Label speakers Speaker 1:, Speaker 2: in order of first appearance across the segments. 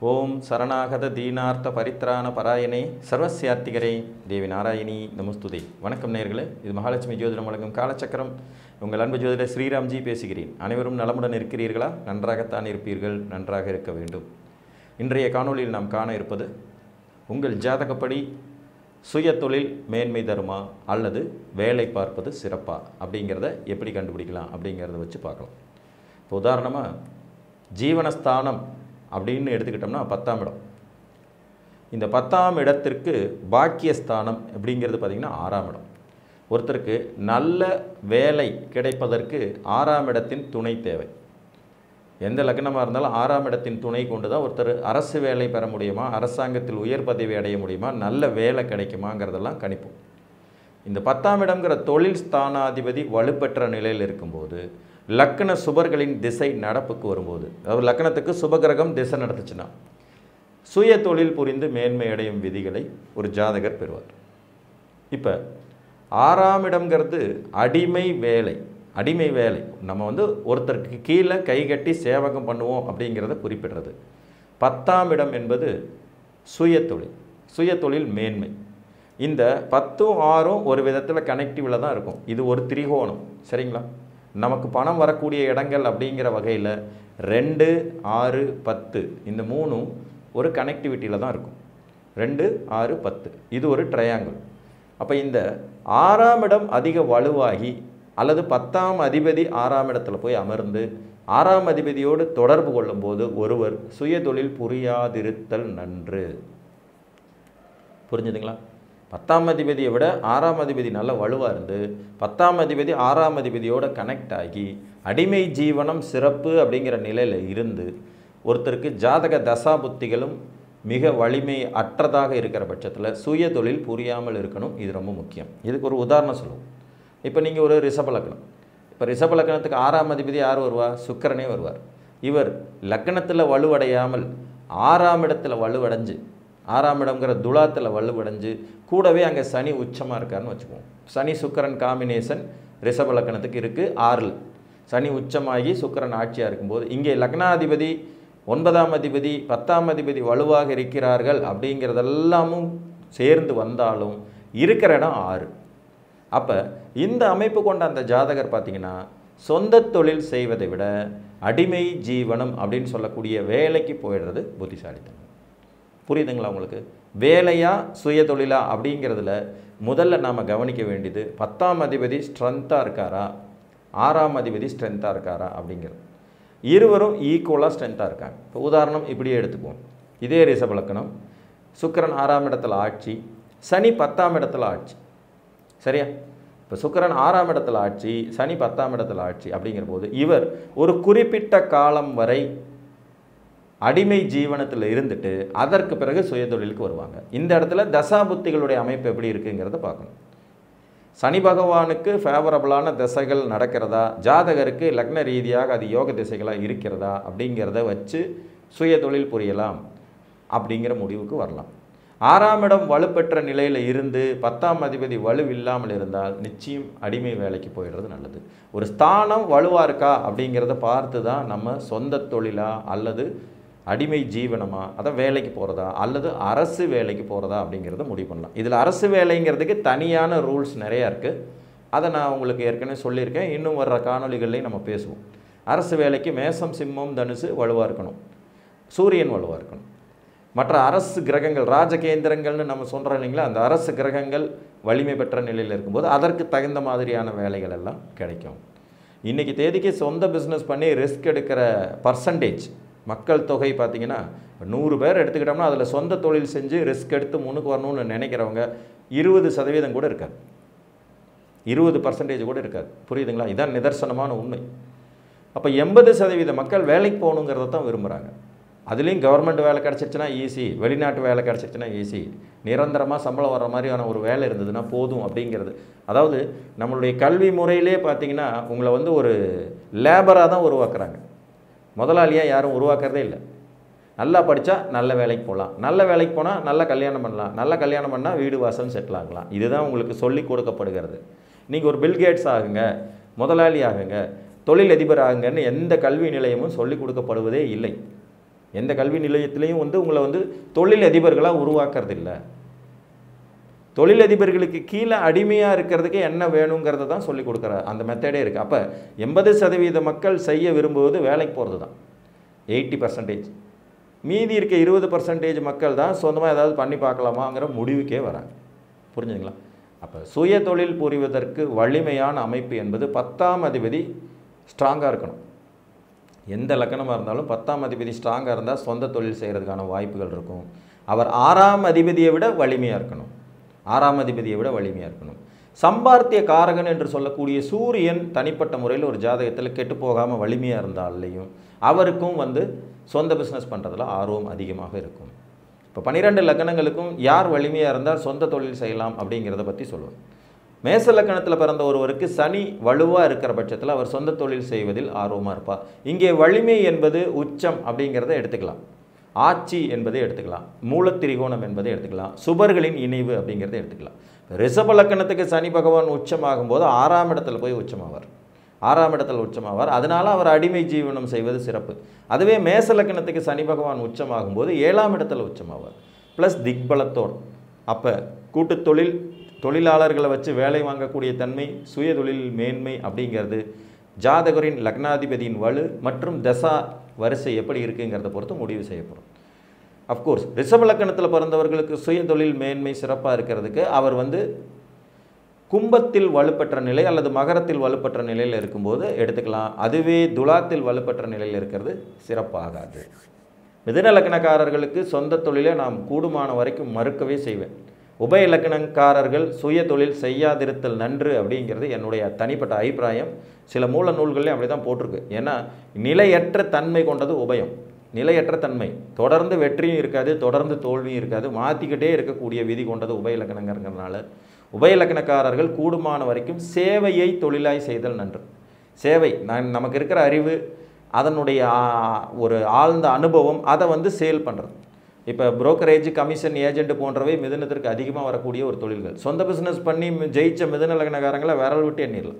Speaker 1: ஓம் சரணாகத தீனார்த்த பரித்ராண பராயணே சர்வசியார்த்திகரே தேவி நாராயணி நமஸ்துதே வணக்கம் நேர்களே இது மகாலட்சுமி ஜோதிடம் வழங்கும் காலச்சக்கரம் உங்கள் அன்பு ஜோதிடர் ஸ்ரீராம்ஜி பேசுகிறேன் அனைவரும் நலமுடன் இருக்கிறீர்களா நன்றாகத்தான் இருப்பீர்கள் நன்றாக இருக்க வேண்டும் இன்றைய காணொளியில் நாம் காண இருப்பது உங்கள் ஜாதகப்படி சுய தொழில் மேன்மை தருமா அல்லது வேலை பார்ப்பது சிறப்பா அப்படிங்கிறத எப்படி கண்டுபிடிக்கலாம் அப்படிங்கிறத வச்சு பார்க்கலாம் இப்போ உதாரணமாக ஜீவனஸ்தானம் அப்படின்னு எடுத்துக்கிட்டோம்னா பத்தாம் இடம் இந்த பத்தாம் இடத்திற்கு பாக்கியஸ்தானம் அப்படிங்கிறது பார்த்திங்கன்னா ஆறாம் இடம் ஒருத்தருக்கு நல்ல வேலை கிடைப்பதற்கு ஆறாம் இடத்தின் துணை தேவை எந்த லக்னமாக இருந்தாலும் ஆறாம் இடத்தின் துணை கொண்டு தான் ஒருத்தர் அரசு வேலை பெற முடியுமா அரசாங்கத்தில் உயர் பதவி அடைய முடியுமா நல்ல வேலை கிடைக்குமாங்கிறதெல்லாம் கணிப்போம் இந்த பத்தாம் இடம்ங்கிற தொழில் ஸ்தானாதிபதி வலுப்பெற்ற நிலையில் இருக்கும்போது லக்ன சுபர்களின் திசை நடப்புக்கு வரும்போது அதாவது லக்னத்துக்கு சுபகிரகம் திசை நடத்துச்சுன்னா சுய தொழில் புரிந்து மேன்மை அடையும் விதிகளை ஒரு ஜாதகர் பெறுவார் இப்போ ஆறாம் இடம்ங்கிறது அடிமை வேலை அடிமை வேலை நம்ம வந்து ஒருத்தருக்கு கீழே கை கட்டி சேவகம் பண்ணுவோம் அப்படிங்கிறத குறிப்பிடுறது பத்தாம் இடம் என்பது சுய தொழில் சுய தொழில் மேன்மை இந்த பத்தும் ஆறும் ஒரு விதத்தில் கனெக்டிவில் தான் இருக்கும் இது ஒரு திரிகோணம் சரிங்களா நமக்கு பணம் வரக்கூடிய இடங்கள் அப்படிங்கிற வகையில் ரெண்டு ஆறு பத்து இந்த மூணும் ஒரு கனெக்டிவிட்டியில் தான் இருக்கும் ரெண்டு ஆறு பத்து இது ஒரு ட்ரையாங்கிள் அப்போ இந்த ஆறாம் இடம் அதிக வலுவாகி அல்லது பத்தாம் அதிபதி ஆறாம் இடத்துல போய் அமர்ந்து ஆறாம் அதிபதியோடு தொடர்பு கொள்ளும்போது ஒருவர் சுய தொழில் புரியாதிருத்தல் நன்று புரிஞ்சுதுங்களா பத்தாம் அதிபதியை விட ஆறாம் அதிபதி நல்ல வலுவாக இருந்து பத்தாம் அதிபதி ஆறாம் அதிபதியோட கனெக்ட் ஆகி அடிமை ஜீவனம் சிறப்பு அப்படிங்கிற நிலையில் இருந்து ஒருத்தருக்கு ஜாதக தசா புத்திகளும் மிக வலிமை அற்றதாக இருக்கிற பட்சத்தில் சுய தொழில் புரியாமல் இருக்கணும் இது ரொம்ப முக்கியம் இதுக்கு ஒரு உதாரணம் சொல்லுவோம் இப்போ நீங்கள் ஒரு ரிஷப லக்னம் இப்போ ரிஷப லக்னத்துக்கு ஆறாம் அதிபதி யார் வருவா சுக்கரனே வருவார் இவர் லக்னத்தில் வலுவடையாமல் ஆறாம் இடத்துல வலுவடைஞ்சு ஆறாம் இடம்ங்கிற துலாத்தில் வலுவடைஞ்சு கூடவே அங்கே சனி உச்சமாக இருக்காருன்னு வச்சுக்குவோம் சனி சுக்கரன் காம்பினேஷன் ரிஷப லக்னத்துக்கு இருக்குது ஆறில் சனி உச்சமாகி சுக்கரன் ஆட்சியாக இருக்கும்போது இங்கே லக்னாதிபதி ஒன்பதாம் அதிபதி பத்தாம் அதிபதி வலுவாக இருக்கிறார்கள் அப்படிங்கிறதெல்லாமும் சேர்ந்து வந்தாலும் இருக்கிற இடம் ஆறு அப்போ இந்த அமைப்பு கொண்ட அந்த ஜாதகர் பார்த்தீங்கன்னா சொந்த தொழில் செய்வதை விட அடிமை ஜீவனம் அப்படின்னு சொல்லக்கூடிய வேலைக்கு போயிடுறது புத்திசாலித்தனம் புரியுதுங்களா உங்களுக்கு வேலையா சுய தொழிலா அப்படிங்கிறதுல முதல்ல நாம் கவனிக்க வேண்டியது பத்தாம் அதிபதி ஸ்ட்ரென்த்தாக இருக்காரா ஆறாம் அதிபதி ஸ்ட்ரென்த்தாக இருக்காரா அப்படிங்கிறது இருவரும் ஈக்குவலாக ஸ்ட்ரென்த்தாக இருக்காங்க இப்போ உதாரணம் இப்படியே எடுத்துக்குவோம் இதே ரிஷபலக்கணம் சுக்கரன் ஆறாம் இடத்துல ஆட்சி சனி பத்தாம் இடத்துல ஆட்சி சரியா இப்போ சுக்கரன் ஆறாம் இடத்துல ஆட்சி சனி பத்தாம் இடத்துல ஆட்சி அப்படிங்கிற போது இவர் ஒரு குறிப்பிட்ட காலம் வரை அடிமை ஜீவனத்தில் இருந்துட்டு அதற்கு பிறகு சுயதொழிலுக்கு வருவாங்க இந்த இடத்துல தசாபுத்திகளுடைய அமைப்பு எப்படி இருக்குங்கிறத பார்க்கணும் சனி பகவானுக்கு ஃபேவரபுளான திசைகள் நடக்கிறதா ஜாதகருக்கு லக்ன ரீதியாக அது யோக திசைகளாக இருக்கிறதா அப்படிங்கிறத வச்சு சுய தொழில் புரியலாம் அப்படிங்கிற முடிவுக்கு வரலாம் ஆறாம் இடம் வலுப்பெற்ற நிலையில் இருந்து பத்தாம் அதிபதி வலு இல்லாமல் இருந்தால் நிச்சயம் அடிமை வேலைக்கு போயிடுறது நல்லது ஒரு ஸ்தானம் வலுவாக இருக்கா அப்படிங்கிறத பார்த்து தான் நம்ம சொந்த தொழிலா அல்லது அடிமை ஜீவனமா அதான் வேலைக்கு போகிறதா அல்லது அரசு வேலைக்கு போகிறதா அப்படிங்கிறத முடிவு பண்ணலாம் இதில் அரசு வேலைங்கிறதுக்கு தனியான ரூல்ஸ் நிறையா இருக்குது அதை நான் உங்களுக்கு ஏற்கனவே சொல்லியிருக்கேன் இன்னும் வர்ற காணொலிகள்லையும் நம்ம பேசுவோம் அரசு வேலைக்கு மேசம் சிம்மம் தனுசு வலுவாக இருக்கணும் சூரியன் வலுவாக இருக்கணும் மற்ற அரசு கிரகங்கள் ராஜகேந்திரங்கள்னு நம்ம சொல்கிறோம் இல்லைங்களா அந்த அரசு கிரகங்கள் வலிமை பெற்ற நிலையில் இருக்கும்போது அதற்கு தகுந்த மாதிரியான வேலைகள் எல்லாம் கிடைக்கும் இன்றைக்கி தேதிக்கு சொந்த பிஸ்னஸ் பண்ணி ரிஸ்க் எடுக்கிற பர்சன்டேஜ் மக்கள் தொகை பார்த்திங்கன்னா நூறு பேர் எடுத்துக்கிட்டோம்னா அதில் சொந்த தொழில் செஞ்சு ரிஸ்க் எடுத்து முன்னுக்கு வரணும்னு நினைக்கிறவங்க இருபது சதவீதம் கூட இருக்காது இருபது பர்சன்டேஜ் கூட இருக்காது புரியுதுங்களா இதான் நிதர்சனமான உண்மை அப்போ எண்பது சதவீத மக்கள் வேலைக்கு போகணுங்கிறத தான் விரும்புகிறாங்க அதுலேயும் கவர்மெண்ட் வேலை கிடச்சிருச்சுன்னா ஈஸி வெளிநாட்டு வேலை கிடச்சிருச்சுன்னா ஈஸி நிரந்தரமாக சம்பளம் வர்ற மாதிரியான ஒரு வேலை இருந்ததுன்னா போதும் அப்படிங்கிறது அதாவது நம்மளுடைய கல்வி முறையிலே பார்த்திங்கன்னா உங்களை வந்து ஒரு லேபராக தான் உருவாக்குறாங்க முதலாளியாக யாரும் உருவாக்குறதே இல்லை நல்லா படித்தா நல்ல வேலைக்கு போகலாம் நல்ல வேலைக்கு போனால் நல்ல கல்யாணம் பண்ணலாம் நல்ல கல்யாணம் பண்ணால் வீடு வாசல் செட்டில் ஆகலாம் இதுதான் உங்களுக்கு சொல்லி கொடுக்கப்படுகிறது நீங்கள் ஒரு பில்கேட்ஸ் ஆகுங்க முதலாளி ஆகுங்க தொழிலதிபர் ஆகுங்கன்னு எந்த கல்வி நிலையமும் சொல்லி கொடுக்கப்படுவதே இல்லை எந்த கல்வி நிலையத்திலையும் வந்து உங்களை வந்து தொழில் அதிபர்களாக உருவாக்குறது இல்லை தொழிலதிபர்களுக்கு கீழே அடிமையாக இருக்கிறதுக்கு என்ன வேணுங்கிறத தான் சொல்லி கொடுக்குற அந்த மெத்தடே இருக்குது அப்போ எண்பது சதவீத மக்கள் செய்ய விரும்புவது வேலைக்கு போகிறது தான் எயிட்டி பர்சன்டேஜ் மீதி இருக்க இருபது பர்சன்டேஜ் மக்கள் தான் சொந்தமாக ஏதாவது பண்ணி பார்க்கலாமாங்கிற முடிவுக்கே வராங்க புரிஞ்சுங்களா அப்போ சுய தொழில் புரிவதற்கு வலிமையான அமைப்பு என்பது பத்தாம் அதிபதி ஸ்ட்ராங்காக இருக்கணும் எந்த லக்கணமாக இருந்தாலும் பத்தாம் அதிபதி ஸ்ட்ராங்காக இருந்தால் சொந்த தொழில் செய்கிறதுக்கான வாய்ப்புகள் இருக்கும் அவர் ஆறாம் அதிபதியை விட வலிமையாக இருக்கணும் ஆறாம் அதிபதியை விட வலிமையாக இருக்கணும் சம்பார்த்திய காரகன் என்று சொல்லக்கூடிய சூரியன் தனிப்பட்ட முறையில் ஒரு ஜாதகத்தில் கெட்டு போகாமல் வலிமையாக இருந்தாலையும் அவருக்கும் வந்து சொந்த பிஸ்னஸ் பண்ணுறதுல ஆர்வம் அதிகமாக இருக்கும் இப்போ பன்னிரெண்டு லக்கணங்களுக்கும் யார் வலிமையாக இருந்தால் சொந்த தொழில் செய்யலாம் அப்படிங்கிறத பற்றி சொல்லுவோம் மேச லக்கணத்தில் பிறந்த ஒருவருக்கு சனி வலுவாக இருக்கிற பட்சத்தில் அவர் சொந்த தொழில் செய்வதில் ஆர்வமாக இருப்பார் இங்கே வலிமை என்பது உச்சம் அப்படிங்கிறத எடுத்துக்கலாம் ஆட்சி என்பதை எடுத்துக்கலாம் மூலத்திரிகோணம் என்பதை எடுத்துக்கலாம் சுபர்களின் இணைவு அப்படிங்கிறத எடுத்துக்கலாம் ரிஷப லக்கணத்துக்கு சனி பகவான் உச்சமாகும் போது ஆறாம் இடத்துல போய் உச்சமாவார் ஆறாம் இடத்துல உச்சமாவார் அதனால் அவர் அடிமை ஜீவனம் செய்வது சிறப்பு அதுவே மேச லக்கணத்துக்கு சனி பகவான் உச்சமாகும் போது ஏழாம் இடத்துல உச்சமாவார் ப்ளஸ் திக்பலத்தோடு அப்போ கூட்டுத் தொழில் தொழிலாளர்களை வச்சு வேலை வாங்கக்கூடிய தன்மை சுய தொழில் மேன்மை அப்படிங்கிறது ஜாதகரின் லக்னாதிபதியின் வலு மற்றும் தசா வரிசை எப்படி இருக்குங்கிறத பொறுத்து முடிவு செய்யப்படும் அஃப்கோர்ஸ் ரிஷப லக்கணத்தில் பிறந்தவர்களுக்கு சுய தொழில் மேன்மை சிறப்பாக இருக்கிறதுக்கு அவர் வந்து கும்பத்தில் வலுப்பெற்ற நிலை அல்லது மகரத்தில் வலுப்பெற்ற நிலையில் இருக்கும்போது எடுத்துக்கலாம் அதுவே துலாத்தில் வலுப்பெற்ற நிலையில் இருக்கிறது சிறப்பாகாது மிதுன லக்கணக்காரர்களுக்கு சொந்த தொழிலை நாம் கூடுமான வரைக்கும் மறுக்கவே செய்வேன் உபய இலக்கணக்காரர்கள் சுய தொழில் செய்யாதிருத்தல் நன்று அப்படிங்கிறது என்னுடைய தனிப்பட்ட அபிப்பிராயம் சில மூல நூல்கள்லையும் அப்படி தான் போட்டிருக்கு ஏன்னா நிலையற்ற தன்மை கொண்டது உபயம் நிலையற்ற தன்மை தொடர்ந்து வெற்றியும் இருக்காது தொடர்ந்து தோல்வியும் இருக்காது மாற்றிக்கிட்டே இருக்கக்கூடிய விதி கொண்டது உபய இலக்கணங்கிறதுனால உபய இலக்கணக்காரர்கள் கூடுமான வரைக்கும் சேவையை தொழிலாய் செய்தல் நன்று சேவை நான் நமக்கு இருக்கிற அறிவு அதனுடைய ஆ, ஒரு ஆழ்ந்த அனுபவம் அதை வந்து சேல் பண்ணுறது இப்போ புரோக்கரேஜ் கமிஷன் ஏஜென்ட் போன்றவை மிதுனத்திற்கு அதிகமாக வரக்கூடிய ஒரு தொழில்கள் சொந்த பிஸ்னஸ் பண்ணி ஜெயிச்ச மிதுன லக்னக்காரங்களை விரல் விட்டு எண்ணிடலாம்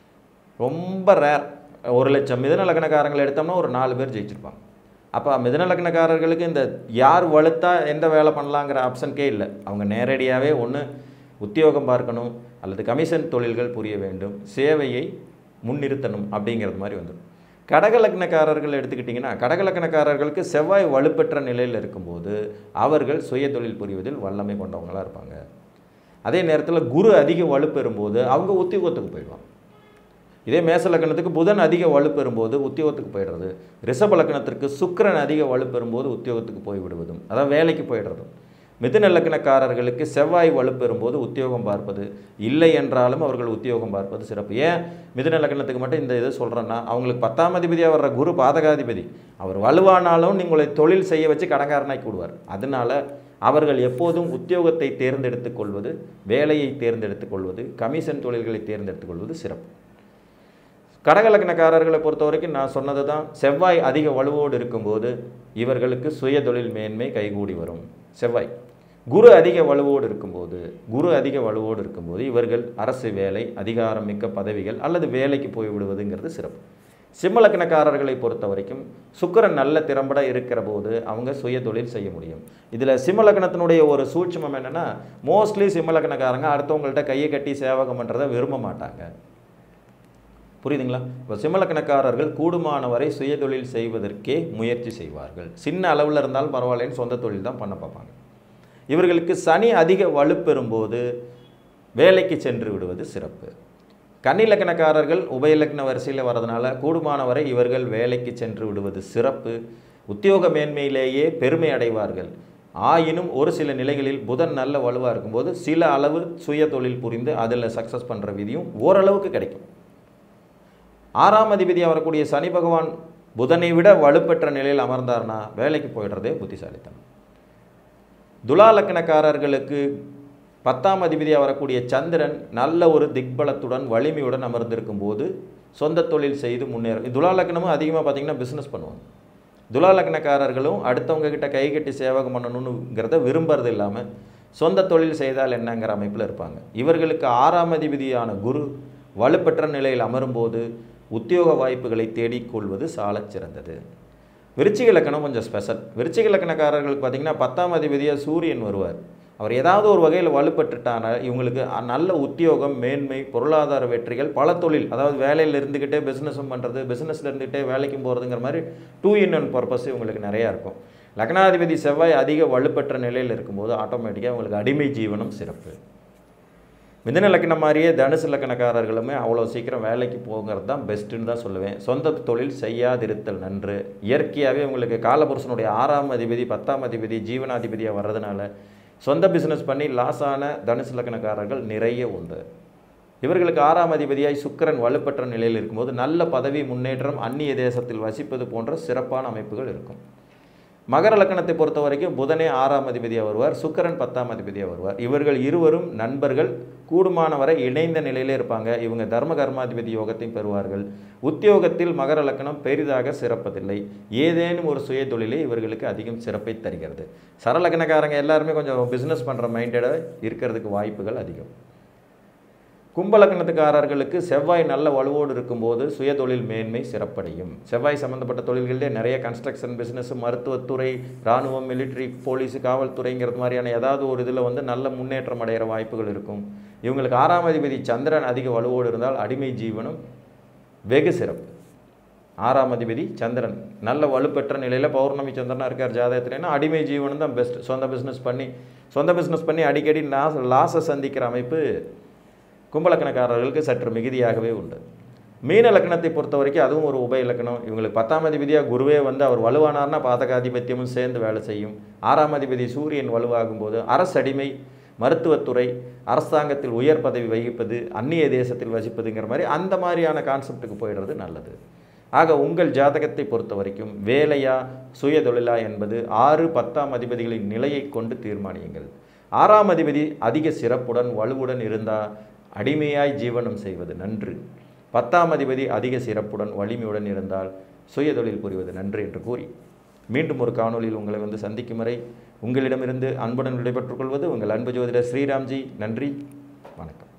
Speaker 1: ரொம்ப ரேர் ஒரு லட்சம் மிதுன லக்னக்காரங்களை எடுத்தோம்னா ஒரு நாலு பேர் ஜெயிச்சிருப்பாங்க அப்போ மிதுன லக்னக்காரர்களுக்கு இந்த யார் வலுத்தா எந்த வேலை பண்ணலாங்கிற ஆப்ஷனுக்கே இல்லை அவங்க நேரடியாகவே ஒன்று உத்தியோகம் பார்க்கணும் அல்லது கமிஷன் தொழில்கள் புரிய வேண்டும் சேவையை முன்னிறுத்தணும் அப்படிங்கிறது மாதிரி வந்துடும் கடகலக்னக்காரர்கள் எடுத்துக்கிட்டிங்கன்னா கடகலக்னக்காரர்களுக்கு செவ்வாய் வலுப்பெற்ற நிலையில் இருக்கும்போது அவர்கள் சுய தொழில் புரிவதில் வல்லமை கொண்டவங்களாக இருப்பாங்க அதே நேரத்தில் குரு அதிக வலுப்பெறும்போது அவங்க உத்தியோகத்துக்கு போயிடுவாங்க இதே மேச லக்கணத்துக்கு புதன் அதிக வலுப்பெறும்போது உத்தியோகத்துக்கு போயிடுறது ரிஷப லக்கணத்திற்கு சுக்கிரன் அதிக வலுப்பெறும்போது உத்தியோகத்துக்கு போய் விடுவதும் அதான் வேலைக்கு போயிடுறதும் மிதுன லக்கணக்காரர்களுக்கு செவ்வாய் வலுப்பெறும்போது உத்தியோகம் பார்ப்பது இல்லை என்றாலும் அவர்கள் உத்தியோகம் பார்ப்பது சிறப்பு ஏன் மிதுன லக்கணத்துக்கு மட்டும் இந்த இதை சொல்கிறேன்னா அவங்களுக்கு பத்தாம் அதிபதியாக வர்ற குரு பாதகாதிபதி அவர் வலுவானாலும் உங்களை தொழில் செய்ய வச்சு கடங்காரனாக்கி விடுவார் அதனால அவர்கள் எப்போதும் உத்தியோகத்தை தேர்ந்தெடுத்துக் கொள்வது வேலையை தேர்ந்தெடுத்துக் கொள்வது கமிஷன் தொழில்களை தேர்ந்தெடுத்துக் கொள்வது சிறப்பு கடகலக்கணக்காரர்களை பொறுத்த வரைக்கும் நான் சொன்னது தான் செவ்வாய் அதிக வலுவோடு இருக்கும்போது இவர்களுக்கு சுய தொழில் மேன்மை கைகூடி வரும் செவ்வாய் குரு அதிக வலுவோடு இருக்கும்போது குரு அதிக வலுவோடு இருக்கும்போது இவர்கள் அரசு வேலை அதிகாரம் மிக்க பதவிகள் அல்லது வேலைக்கு போய் விடுவதுங்கிறது சிறப்பு சிம்மலக்கணக்காரர்களை பொறுத்த வரைக்கும் சுக்கிரன் நல்ல திறம்பட இருக்கிற போது அவங்க சுய தொழில் செய்ய முடியும் இதில் சிம்மலக்கணத்தினுடைய ஒரு சூட்சமம் என்னென்னா மோஸ்ட்லி சிம்மலக்கணக்காரங்க அடுத்தவங்கள்ட்ட கையை கட்டி சேவகம் பண்ணுறதை விரும்ப மாட்டாங்க புரியுதுங்களா இப்போ சிம்மலக்கணக்காரர்கள் கூடுமான வரை சுயதொழில் செய்வதற்கே முயற்சி செய்வார்கள் சின்ன அளவில் இருந்தாலும் பரவாயில்லன்னு சொந்த தொழில் தான் பண்ண பார்ப்பாங்க இவர்களுக்கு சனி அதிக வலுப்பெறும்போது வேலைக்கு சென்று விடுவது சிறப்பு கன்னிலக்கணக்காரர்கள் உபயலக்கண வரிசையில் வரதுனால கூடுமான வரை இவர்கள் வேலைக்கு சென்று விடுவது சிறப்பு உத்தியோக மேன்மையிலேயே பெருமை அடைவார்கள் ஆயினும் ஒரு சில நிலைகளில் புதன் நல்ல வலுவாக இருக்கும்போது சில அளவு சுய தொழில் புரிந்து அதில் சக்ஸஸ் பண்ணுற விதியும் ஓரளவுக்கு கிடைக்கும் ஆறாம் அதிபதியாக வரக்கூடிய சனி பகவான் புதனை விட வலுப்பெற்ற நிலையில் அமர்ந்தார்னா வேலைக்கு போயிடுறதே புத்திசாலித்தனம் துலா லக்கணக்காரர்களுக்கு பத்தாம் அதிபதியாக வரக்கூடிய சந்திரன் நல்ல ஒரு திக்பலத்துடன் வலிமையுடன் அமர்ந்திருக்கும் போது சொந்த தொழில் செய்து முன்னேறும் துலா லக்னமும் அதிகமாக பார்த்தீங்கன்னா பிஸ்னஸ் பண்ணுவாங்க துலா லக்னக்காரர்களும் அடுத்தவங்க கிட்ட கை கட்டி சேவகம் பண்ணணுங்கிறத விரும்புறது இல்லாமல் சொந்த தொழில் செய்தால் என்னங்கிற அமைப்பில் இருப்பாங்க இவர்களுக்கு ஆறாம் அதிபதியான குரு வலுப்பெற்ற நிலையில் அமரும்போது உத்தியோக வாய்ப்புகளை தேடிக்கொள்வது சாலச் சிறந்தது விருச்சிக லக்கணம் கொஞ்சம் ஸ்பெஷல் விருச்சிக லக்கணக்காரர்களுக்கு பார்த்தீங்கன்னா பத்தாம் அதிபதியாக சூரியன் வருவார் அவர் ஏதாவது ஒரு வகையில் வலுப்பட்டுட்டான இவங்களுக்கு அ- நல்ல உத்தியோகம் மேன்மை பொருளாதார வெற்றிகள் பல தொழில் அதாவது வேலையில் இருந்துக்கிட்டே பிஸ்னஸும் பண்ணுறது பிஸ்னஸில் இருந்துக்கிட்டே வேலைக்கும் போகிறதுங்கிற மாதிரி டூ இன் ஒன் பர்பஸ் இவங்களுக்கு நிறையா இருக்கும் லக்னாதிபதி செவ்வாய் அதிக வலுப்பெற்ற நிலையில் இருக்கும்போது ஆட்டோமேட்டிக்காக உங்களுக்கு அடிமை ஜீவனம் சிறப்பு மிதன லக்கணம் மாதிரியே தனுசு லக்கணக்காரர்களுமே அவ்வளோ சீக்கிரம் வேலைக்கு போகிறது தான் பெஸ்ட்டுன்னு தான் சொல்லுவேன் சொந்த தொழில் செய்யாதிருத்தல் நன்று இயற்கையாகவே உங்களுக்கு காலபுருஷனுடைய ஆறாம் அதிபதி பத்தாம் அதிபதி ஜீவனாதிபதியாக வர்றதுனால சொந்த பிஸ்னஸ் பண்ணி லாஸ் ஆன தனுசு லக்கணக்காரர்கள் நிறைய உண்டு இவர்களுக்கு ஆறாம் அதிபதியாய் சுக்கிரன் வலுப்பெற்ற நிலையில் இருக்கும்போது நல்ல பதவி முன்னேற்றம் அந்நிய தேசத்தில் வசிப்பது போன்ற சிறப்பான அமைப்புகள் இருக்கும் மகர லக்கணத்தை பொறுத்த வரைக்கும் புதனே ஆறாம் அதிபதியாக வருவார் சுக்கிரன் பத்தாம் அதிபதியாக வருவார் இவர்கள் இருவரும் நண்பர்கள் கூடுமான வரை இணைந்த நிலையிலே இருப்பாங்க இவங்க தர்ம கர்மாதிபதி யோகத்தையும் பெறுவார்கள் உத்தியோகத்தில் மகர லக்கணம் பெரிதாக சிறப்பதில்லை ஏதேனும் ஒரு சுய தொழிலே இவர்களுக்கு அதிகம் சிறப்பை தருகிறது சரலக்கணக்காரங்க எல்லாருமே கொஞ்சம் பிஸ்னஸ் பண்ணுற மைண்டடாக இருக்கிறதுக்கு வாய்ப்புகள் அதிகம் கும்பலக்கணத்துக்காரர்களுக்கு செவ்வாய் நல்ல வலுவோடு இருக்கும்போது சுயதொழில் மேன்மை சிறப்படையும் செவ்வாய் சம்மந்தப்பட்ட தொழில்களிலே நிறைய கன்ஸ்ட்ரக்ஷன் பிஸ்னஸ் மருத்துவத்துறை இராணுவம் மிலிட்ரி போலீஸ் காவல்துறைங்கிறது மாதிரியான ஏதாவது ஒரு இதில் வந்து நல்ல முன்னேற்றம் அடைகிற வாய்ப்புகள் இருக்கும் இவங்களுக்கு ஆறாம் அதிபதி சந்திரன் அதிக வலுவோடு இருந்தால் அடிமை ஜீவனம் வெகு சிறப்பு ஆறாம் அதிபதி சந்திரன் நல்ல வலுப்பெற்ற நிலையில் பௌர்ணமி சந்திரனாக இருக்கார் ஜாதகத்துலன்னா அடிமை ஜீவனம் தான் பெஸ்ட் சொந்த பிஸ்னஸ் பண்ணி சொந்த பிஸ்னஸ் பண்ணி அடிக்கடி லாஸ் லாஸை சந்திக்கிற அமைப்பு கும்பலக்கணக்காரர்களுக்கு சற்று மிகுதியாகவே உண்டு மீன லக்கணத்தை பொறுத்த வரைக்கும் அதுவும் ஒரு உபய இலக்கணம் இவங்களுக்கு பத்தாம் அதிபதியாக குருவே வந்து அவர் வலுவானார்னா பாதகாதிபத்தியமும் சேர்ந்து வேலை செய்யும் ஆறாம் அதிபதி சூரியன் வலுவாகும் போது அரசடிமை மருத்துவத்துறை அரசாங்கத்தில் உயர் பதவி வகிப்பது அந்நிய தேசத்தில் வசிப்பதுங்கிற மாதிரி அந்த மாதிரியான கான்செப்ட்டுக்கு போயிடுறது நல்லது ஆக உங்கள் ஜாதகத்தை பொறுத்த வரைக்கும் வேலையா சுயதொழிலா என்பது ஆறு பத்தாம் அதிபதிகளின் நிலையை கொண்டு தீர்மானியுங்கள் ஆறாம் அதிபதி அதிக சிறப்புடன் வலுவுடன் இருந்தால் அடிமையாய் ஜீவனம் செய்வது நன்று பத்தாம் அதிபதி அதிக சிறப்புடன் வலிமையுடன் இருந்தால் சுயதொழில் புரிவது நன்று என்று கூறி மீண்டும் ஒரு காணொளியில் உங்களை வந்து சந்திக்கும் வரை உங்களிடமிருந்து அன்புடன் விடைபெற்றுக் கொள்வது உங்கள் அன்பு ஜோதிடர் ஸ்ரீராம்ஜி நன்றி வணக்கம்